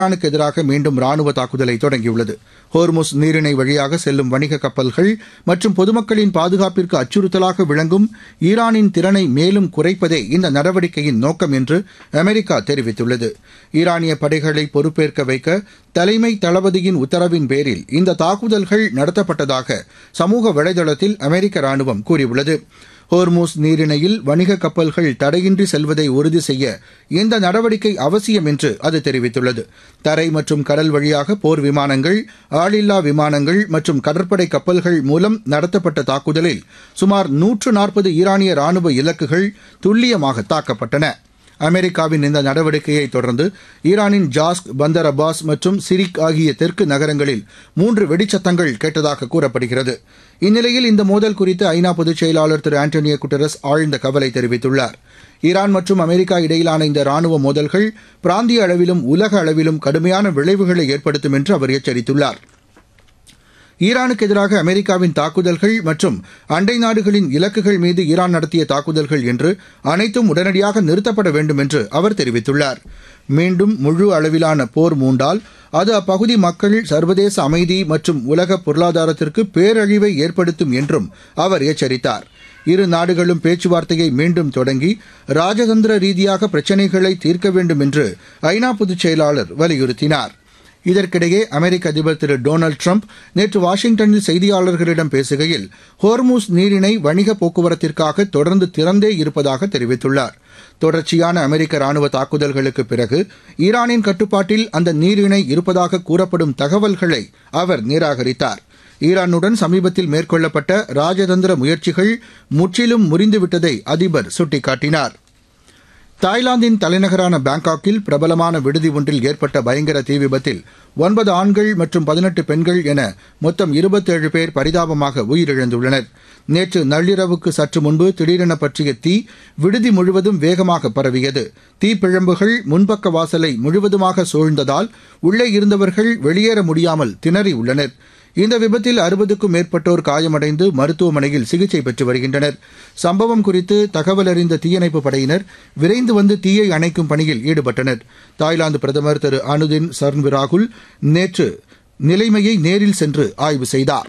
ஈரானுக்கு எதிராக மீண்டும் ராணுவ தாக்குதலை தொடங்கியுள்ளது ஹோர்முஸ் நீரிணை வழியாக செல்லும் வணிக கப்பல்கள் மற்றும் பொதுமக்களின் பாதுகாப்பிற்கு அச்சுறுத்தலாக விளங்கும் ஈரானின் திறனை மேலும் குறைப்பதே இந்த நடவடிக்கையின் நோக்கம் என்று அமெரிக்கா தெரிவித்துள்ளது ஈரானிய படைகளை பொறுப்பேற்க வைக்க தலைமை தளபதியின் உத்தரவின் பேரில் இந்த தாக்குதல்கள் நடத்தப்பட்டதாக சமூக வலைதளத்தில் அமெரிக்க ராணுவம் கூறியுள்ளது ஹோர்மூஸ் நீரிணையில் வணிக கப்பல்கள் தடையின்றி செல்வதை உறுதி செய்ய இந்த நடவடிக்கை அவசியம் என்று அது தெரிவித்துள்ளது தரை மற்றும் கடல் வழியாக போர் விமானங்கள் ஆளில்லா விமானங்கள் மற்றும் கடற்படை கப்பல்கள் மூலம் நடத்தப்பட்ட தாக்குதலில் சுமார் நூற்று நாற்பது ஈரானிய ராணுவ இலக்குகள் துல்லியமாக தாக்கப்பட்டன அமெரிக்காவின் இந்த நடவடிக்கையை தொடர்ந்து ஈரானின் ஜாஸ்க் பந்தர் அப்பாஸ் மற்றும் சிரிக் ஆகிய தெற்கு நகரங்களில் மூன்று வெடிச்சத்தங்கள் கேட்டதாக கூறப்படுகிறது இந்நிலையில் இந்த மோதல் குறித்து ஐநா பொதுச் செயலாளர் திரு ஆண்டனியோ குட்டரஸ் ஆழ்ந்த கவலை தெரிவித்துள்ளார் ஈரான் மற்றும் அமெரிக்கா இடையிலான இந்த ராணுவ மோதல்கள் பிராந்திய அளவிலும் உலக அளவிலும் கடுமையான விளைவுகளை ஏற்படுத்தும் என்று அவர் எச்சரித்துள்ளார் ஈரானுக்கு எதிராக அமெரிக்காவின் தாக்குதல்கள் மற்றும் அண்டை நாடுகளின் இலக்குகள் மீது ஈரான் நடத்திய தாக்குதல்கள் என்று அனைத்தும் உடனடியாக நிறுத்தப்பட வேண்டும் என்று அவர் தெரிவித்துள்ளார் மீண்டும் முழு அளவிலான போர் மூண்டால் அது அப்பகுதி மக்கள் சர்வதேச அமைதி மற்றும் உலக பொருளாதாரத்திற்கு பேரழிவை ஏற்படுத்தும் என்றும் அவர் எச்சரித்தார் இரு நாடுகளும் பேச்சுவார்த்தையை மீண்டும் தொடங்கி ராஜதந்திர ரீதியாக பிரச்சினைகளை தீர்க்க வேண்டும் என்று ஐநா பொதுச் செயலாளர் வலியுறுத்தினார் இதற்கிடையே அமெரிக்க அதிபர் திரு டொனால்டு ட்ரம்ப் நேற்று வாஷிங்டனில் செய்தியாளர்களிடம் பேசுகையில் ஹோர்மூஸ் நீரிணை வணிக போக்குவரத்திற்காக தொடர்ந்து திறந்தே இருப்பதாக தெரிவித்துள்ளார் தொடர்ச்சியான அமெரிக்க ராணுவ தாக்குதல்களுக்கு பிறகு ஈரானின் கட்டுப்பாட்டில் அந்த நீரிணை இருப்பதாக கூறப்படும் தகவல்களை அவர் நிராகரித்தார் ஈரானுடன் சமீபத்தில் மேற்கொள்ளப்பட்ட ராஜதந்திர முயற்சிகள் முற்றிலும் முறிந்துவிட்டதை அதிபர் சுட்டிக்காட்டினார் தாய்லாந்தின் தலைநகரான பாங்காக்கில் பிரபலமான விடுதி ஒன்றில் ஏற்பட்ட பயங்கர தீ விபத்தில் ஒன்பது ஆண்கள் மற்றும் பதினெட்டு பெண்கள் என மொத்தம் இருபத்தேழு பேர் பரிதாபமாக உயிரிழந்துள்ளனர் நேற்று நள்ளிரவுக்கு சற்று முன்பு திடீரென பற்றிய தீ விடுதி முழுவதும் வேகமாக பரவியது தீப்பிழம்புகள் முன்பக்க வாசலை முழுவதுமாக சூழ்ந்ததால் உள்ளே இருந்தவர்கள் வெளியேற முடியாமல் திணறியுள்ளனர் இந்த விபத்தில் அறுபதுக்கும் மேற்பட்டோர் காயமடைந்து மருத்துவமனையில் சிகிச்சை பெற்று வருகின்றனர் சம்பவம் குறித்து தகவல் அறிந்த தீயணைப்பு படையினர் விரைந்து வந்து தீயை அணைக்கும் பணியில் ஈடுபட்டனர் தாய்லாந்து பிரதமர் திரு அனுதின் சர்ன்விராகுல் நேற்று நிலைமையை நேரில் சென்று ஆய்வு செய்தார்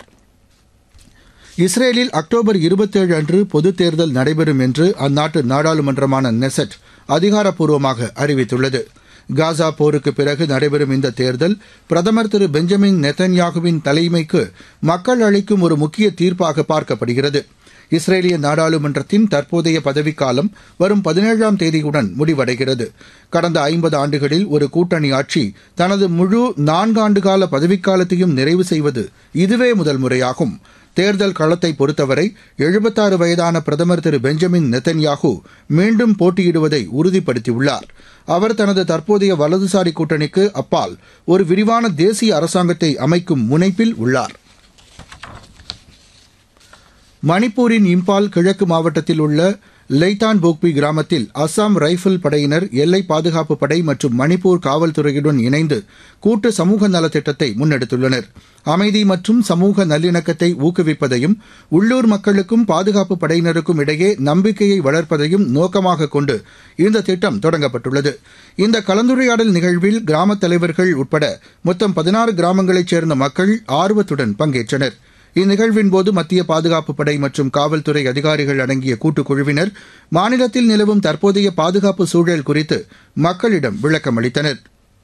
இஸ்ரேலில் அக்டோபர் இருபத்தேழு அன்று பொதுத் தேர்தல் நடைபெறும் என்று அந்நாட்டு நாடாளுமன்றமான நெசட் அதிகாரப்பூர்வமாக அறிவித்துள்ளது காசா போருக்கு பிறகு நடைபெறும் இந்த தேர்தல் பிரதமர் திரு பெஞ்சமின் நெத்தன்யாகுவின் தலைமைக்கு மக்கள் அளிக்கும் ஒரு முக்கிய தீர்ப்பாக பார்க்கப்படுகிறது இஸ்ரேலிய நாடாளுமன்றத்தின் தற்போதைய பதவிக்காலம் வரும் பதினேழாம் தேதியுடன் முடிவடைகிறது கடந்த ஐம்பது ஆண்டுகளில் ஒரு கூட்டணி ஆட்சி தனது முழு நான்காண்டுகால பதவிக்காலத்தையும் நிறைவு செய்வது இதுவே முதல் முறையாகும் தேர்தல் களத்தை பொறுத்தவரை எழுபத்தாறு வயதான பிரதமர் திரு பெஞ்சமின் நெத்தன்யாகு மீண்டும் போட்டியிடுவதை உறுதிப்படுத்தியுள்ளார் அவர் தனது தற்போதைய வலதுசாரி கூட்டணிக்கு அப்பால் ஒரு விரிவான தேசிய அரசாங்கத்தை அமைக்கும் முனைப்பில் உள்ளார் மணிப்பூரின் இம்பால் கிழக்கு மாவட்டத்தில் உள்ள லெய்தான் போக்பி கிராமத்தில் அஸ்ஸாம் ரைபிள் படையினர் எல்லை பாதுகாப்பு படை மற்றும் மணிப்பூர் காவல்துறையுடன் இணைந்து கூட்டு சமூக நலத்திட்டத்தை முன்னெடுத்துள்ளனர் அமைதி மற்றும் சமூக நல்லிணக்கத்தை ஊக்குவிப்பதையும் உள்ளூர் மக்களுக்கும் பாதுகாப்பு படையினருக்கும் இடையே நம்பிக்கையை வளர்ப்பதையும் நோக்கமாக கொண்டு இந்த திட்டம் தொடங்கப்பட்டுள்ளது இந்த கலந்துரையாடல் நிகழ்வில் கிராம தலைவர்கள் உட்பட மொத்தம் பதினாறு கிராமங்களைச் சேர்ந்த மக்கள் ஆர்வத்துடன் பங்கேற்றனா் இந்நிகழ்வின்போது மத்திய பாதுகாப்பு படை மற்றும் காவல்துறை அதிகாரிகள் அடங்கிய கூட்டுக்குழுவினர் மாநிலத்தில் நிலவும் தற்போதைய பாதுகாப்பு சூழல் குறித்து மக்களிடம் விளக்கம் அளித்தனர்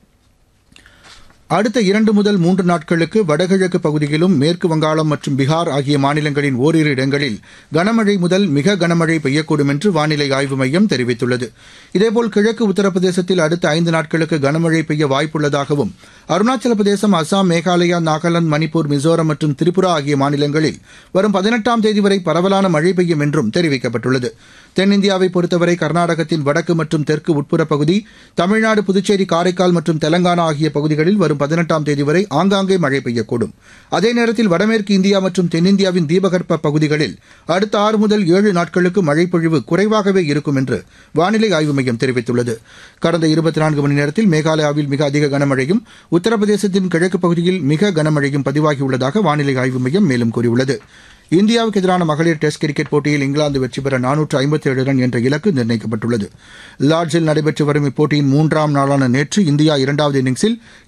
அடுத்த இரண்டு முதல் மூன்று நாட்களுக்கு வடகிழக்கு பகுதியிலும் மேற்கு வங்காளம் மற்றும் பீகார் ஆகிய மாநிலங்களின் ஓரிரு இடங்களில் கனமழை முதல் மிக கனமழை பெய்யக்கூடும் என்று வானிலை ஆய்வு மையம் தெரிவித்துள்ளது இதேபோல் கிழக்கு உத்தரப்பிரதேசத்தில் அடுத்த ஐந்து நாட்களுக்கு கனமழை பெய்ய வாய்ப்புள்ளதாகவும் அருணாச்சல பிரதேசம் அசாம் மேகாலயா நாகாலாந்து மணிப்பூர் மிசோரம் மற்றும் திரிபுரா ஆகிய மாநிலங்களில் வரும் பதினெட்டாம் தேதி வரை பரவலான மழை பெய்யும் என்றும் தெரிவிக்கப்பட்டுள்ளது தென்னிந்தியாவை பொறுத்தவரை கர்நாடகத்தின் வடக்கு மற்றும் தெற்கு உட்புற பகுதி தமிழ்நாடு புதுச்சேரி காரைக்கால் மற்றும் தெலங்கானா ஆகிய பகுதிகளில் வரும் வரும் பதினெட்டாம் தேதி வரை ஆங்காங்கே மழை பெய்யக்கூடும் அதே நேரத்தில் வடமேற்கு இந்தியா மற்றும் தென்னிந்தியாவின் தீபகற்ப பகுதிகளில் அடுத்த ஆறு முதல் ஏழு நாட்களுக்கு மழைப்பொழிவு குறைவாகவே இருக்கும் என்று வானிலை ஆய்வு மையம் தெரிவித்துள்ளது கடந்த இருபத்தி நான்கு மணி நேரத்தில் மேகாலயாவில் மிக அதிக கனமழையும் உத்தரப்பிரதேசத்தின் கிழக்கு பகுதியில் மிக கனமழையும் பதிவாகியுள்ளதாக வானிலை ஆய்வு மையம் மேலும் கூறியுள்ளது இந்தியாவுக்கு எதிரான மகளிர் டெஸ்ட் கிரிக்கெட் போட்டியில் இங்கிலாந்து வெற்றி பெற நானூற்று ஐம்பத்தி ஏழு ரன் என்ற இலக்கு நிர்ணயிக்கப்பட்டுள்ளது லார்ட்ஸில் நடைபெற்று வரும் இப்போட்டியின் மூன்றாம் நாளான நேற்று இந்தியா இரண்டாவது இன்னிங்ஸில்